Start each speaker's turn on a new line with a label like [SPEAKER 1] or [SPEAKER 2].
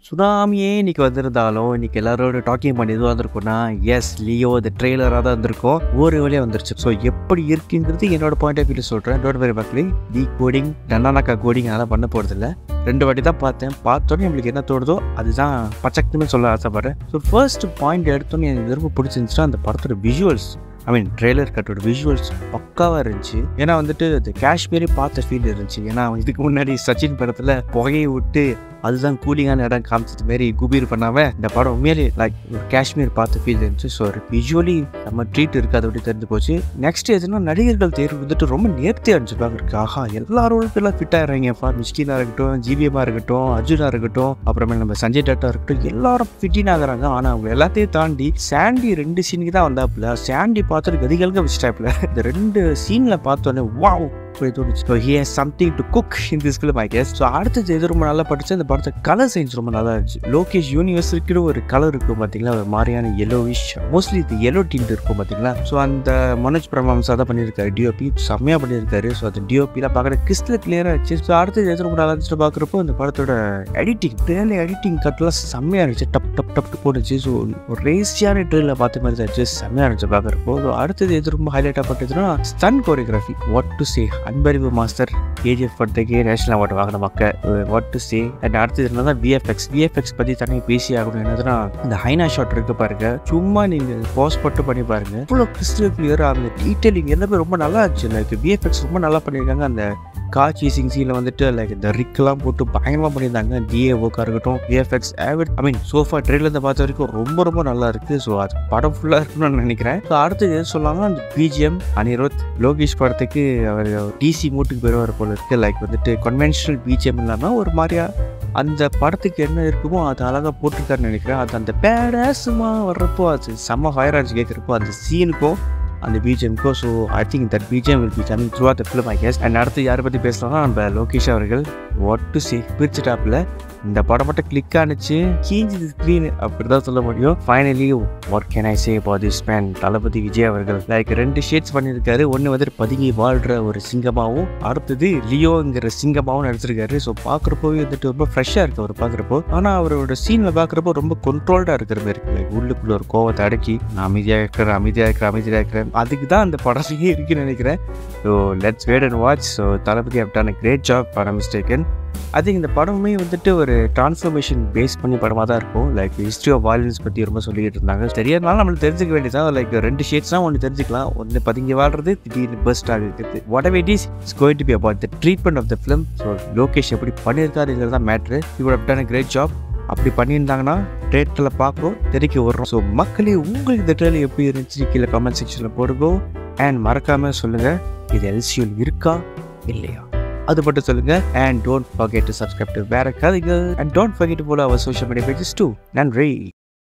[SPEAKER 1] சுனாமியே இன்னைக்கு வந்திருந்தாலும் இன்னைக்கு எல்லாரோட டாக்கிங் பண்ணி எதுவாக வந்திருக்கும்னா எஸ் லியோ இந்த ட்ரெய்லராக தான் வந்திருக்கும் ஒரு வழியாக வந்துருச்சு ஸோ எப்படி இருக்குங்கிறது என்னோட பாயிண்ட் ஆஃப் வியூ சொல்கிறேன் டோட் வெரி மக்களே டி கோடிங் டன்னாக்கா கோடிங் அதெல்லாம் பண்ண போகிறதில்ல ரெண்டு வாட்டி தான் பார்த்தேன் பார்த்தோன்னே நம்மளுக்கு என்ன தோணுதோ அதுதான் பச்சக்குன்னு சொல்ல ஆசைப்படுறேன் ஸோ ஃபர்ஸ்ட் பாயிண்ட் எடுத்தோன்னே எனக்கு ரொம்ப பிடிச்சிருந்துச்சுன்னா அந்த படத்தோட விஷுவல்ஸ் ஐ மீன் ட்ரெய்லர் கட்டோட விஷுவல்ஸ் பக்காவாக இருந்துச்சு ஏன்னா வந்துட்டு அது காஷ்மீரி பார்த்த ஃபீல் இருந்துச்சு ஏன்னா இதுக்கு முன்னாடி சச்சின் படத்தில் புகையை விட்டு அதுதான் கூலிங்கான இடம் காமிச்சது மாரி குபீர் பண்ணாம இந்த படம் உண்மையிலே லைக் ஒரு காஷ்மீர் பார்த்த ஃபீல் இருந்துச்சு ஸோ விஷுவலி நம்ம ட்ரீட் இருக்குது அதை விட்டு தெரிஞ்சு போச்சு நெக்ஸ்ட் எதுனா நடிகர்கள் தேர்வு வந்துட்டு ரொம்ப நேர்த்தியாக இருந்துச்சு பார்க்குறதுக்கு ஆஹா எல்லாரோட எல்லாம் ஃபிட் ஆகிறாங்க ஃபார் மிஷ்கினா இருக்கட்டும் ஜிவிஎம்மாக இருக்கட்டும் அர்ஜுனா இருக்கட்டும் அப்புறமே நம்ம சஞ்சய் டட்டா இருக்கட்டும் எல்லாரும் ஃபிட்டின் ஆகுறாங்க ஆனால் அவங்க எல்லாத்தையும் தாண்டி சாண்டி ரெண்டு சீனுக்கு தான் வந்தாப்புல சாண்டி பார்த்துட்டு கதிகளுக்கு வச்சுட்டாப்புல இந்த ரெண்டு சீனில் பார்த்தோன்னே வாவ் அப்படி தோணுச்சு so he has something to cook in this film I guess so அடுத்தது எது ரொம்ப நல்லா படிச்சு அந்த படத்தை கலர் சயின்ஸ் ரொம்ப நல்லா இருந்துச்சு லோகேஷ் யூனிவர்ஸ் இருக்கிற ஒரு கலர் இருக்கும் பார்த்தீங்களா ஒரு மாதிரியான yellowish மோஸ்ட்லி இது yellow tint இருக்கும் பார்த்தீங்களா ஸோ அந்த மனோஜ் பிரமாம்சா தான் பண்ணியிருக்காரு டிஓபி செம்மையாக பண்ணியிருக்காரு ஸோ அந்த டிஓபியில் பார்க்குற கிறிஸ்டல் கிளியராக இருந்துச்சு ஸோ அடுத்தது எது ரொம்ப நல்லா இருந்துச்சு பார்க்குறப்போ அந்த படத்தோட எடிட்டிங் ட்ரெயிலில் எடிட்டிங் கட்லாம் செம்மையாக இருந்துச்சு டப் டப் டப் போட்டுச்சு ஸோ ஒரு ரேசியான ட்ரெயிலில் பார்த்த மாதிரி தான் இருந்துச்சு செம்மையாக இருந்துச்சு பார்க்குறப்போ ஸோ அடுத்தது எது ரொம்ப ஹைலைட்டாக பட்டுச்சுன்னா stun choreography what to say Anbariv master KGF படத்துக்கு நேஷனல் அவார்டு வாங்கின மக்கள் வாட் டு சே அண்ட் அடுத்தது என்னன்னா விஎஃப்எக்ஸ் விஎஃப்எக்ஸ் பற்றி தனியாக பேசி ஆகணும் என்னதுன்னா இந்த ஹைனா ஷாட் இருக்கு பாருங்க சும்மா நீங்கள் போஸ் போட்டு பண்ணி பாருங்க இவ்வளோ கிறிஸ்டல் கிளியர் அந்த டீட்டெயிலிங் எல்லாமே ரொம்ப நல்லா இருந்துச்சு லைக் விஎஃப்எக்ஸ் ரொம்ப நல்லா பண்ணியிருக்காங்க அந்த கார் சீசிங் சீனில் வந்துட்டு லைக் இந்த ரிக்லாம் போட்டு பயங்கரமாக பண்ணியிருந்தாங்க டிஏ ஒர்க்காக இருக்கட்டும் விஎஃப்எக்ஸ் ஆவட் ஐ மீன் சோஃபா ட்ரெயிலேருந்து பார்த்த வரைக்கும் ரொம்ப ரொம்ப நல்லா இருக்குது ஸோ அது படம் ஃபுல்லாக இருக்குன்னு நான் நினைக்கிறேன் ஸோ அடுத்தது எது சொல்லாங்கன்னா அந்த பிஜிஎம் அனிருத் லோகேஷ் படத்துக்கு அவர் டிசி மூட்டுக்கு போயிடுவார் போல இருக்கு லைக் வந்துட்டு கன்வென்ஷனல் பிஜிஎம் இல்லாமல் ஒரு மாதிரியா அந்த படத்துக்கு என்ன இருக்குமோ அது அழகாக போட்டிருக்காருன்னு நினைக்கிறேன் அது அந்த பேடாசுமா வர்றப்போ அது செம்ம ஃபயராஜ் கேட்குறப்போ அந்த சீனுக்கும் அந்த பிஜிஎம்க்கோ so I think that BGM will be coming through the film I guess and அடுத்து யாரை பற்றி பேசலாம்னா நம்ம லோகேஷ் அவர்கள் வாட் டு சி பிரிச்சுட்டாப்பில் இந்த படம் மட்டும் கிளிக் ஆனிச்சு கீஞ்சி ஸ்க்ரீன் அப்படி தான் சொல்ல முடியும் finally what can I say about this man Thalapathy Vijay அவர்கள் லைக் ரெண்டு ஷேட்ஸ் பண்ணியிருக்காரு ஒன்று வந்துட்டு பதுங்கி வாழ்கிற ஒரு சிங்கமாகவும் அடுத்தது லியோங்கிற சிங்கமாகவும் நடிச்சிருக்காரு ஸோ பார்க்குறப்போவே வந்துட்டு ரொம்ப ஃப்ரெஷ்ஷாக இருக்கு அவர் பார்க்குறப்போ ஆனால் அவரோட சீனில் பார்க்குறப்போ ரொம்ப கண்ட்ரோல்டாக இருக்கிற மாதிரி இருக்கு லைக் உள்ளுக்குள்ள ஒரு கோவத்தை அடக்கி நான் அமைதியாக இருக்கிறேன் அமைதியாக இருக்கிறேன் அமைதியாக இருக்கிறேன் அதுக்கு தான் அந்த படத்துலேயே இருக்குன்னு நினைக்கிறேன் so let's wait and watch so Thalapathy அப்டான கிரேட் ஜாப் படம் மிஸ்டேக்கன் ஐ திங்க் இந்த படமே வந்துட்டு ஒரு டிரான்ஸ்ஃபர்மேஷன் பேஸ் பண்ணி படமாக தான் இருக்கும் லைக் ஹிஸ்ட்ரி ஆஃப் வயலன்ஸ் பற்றி ரொம்ப சொல்லிட்டு இருந்தாங்க தெரியறதுனால நம்மளுக்கு தெரிஞ்சுக்க வேண்டியதான் லைக் ரெண்டு ஷேட்ஸ்னால் ஒன்று தெரிஞ்சுக்கலாம் ஒன்று பதுங்கி வாழ்றது திடீர்னு பஸ்ட் ஆகிருக்குது whatever it is is going to be about the treatment of the film so Lokesh எப்படி பண்ணியிருக்காருங்கிறது தான் மேட்ரு இவர் அப்டான கிரேட் ஜாப் அப்படி பண்ணியிருந்தாங்கன்னா தேட்டரில் பார்க்குறோம் தெரிக்க வர்றோம் ஸோ மக்களே உங்களுக்கு இந்த ட்ரெயிலர் எப்படி இருந்துச்சு கீழே கமெண்ட் செக்ஷனில் போடுங்க அண்ட் மறக்காமல் சொல்லுங்கள் இது எல்சியூல் இருக்கா இல்லையா அது மட்டும் சொல்லுங்க and don't forget to subscribe to வேற கதைகள் and don't forget to follow our social media pages too நன்றி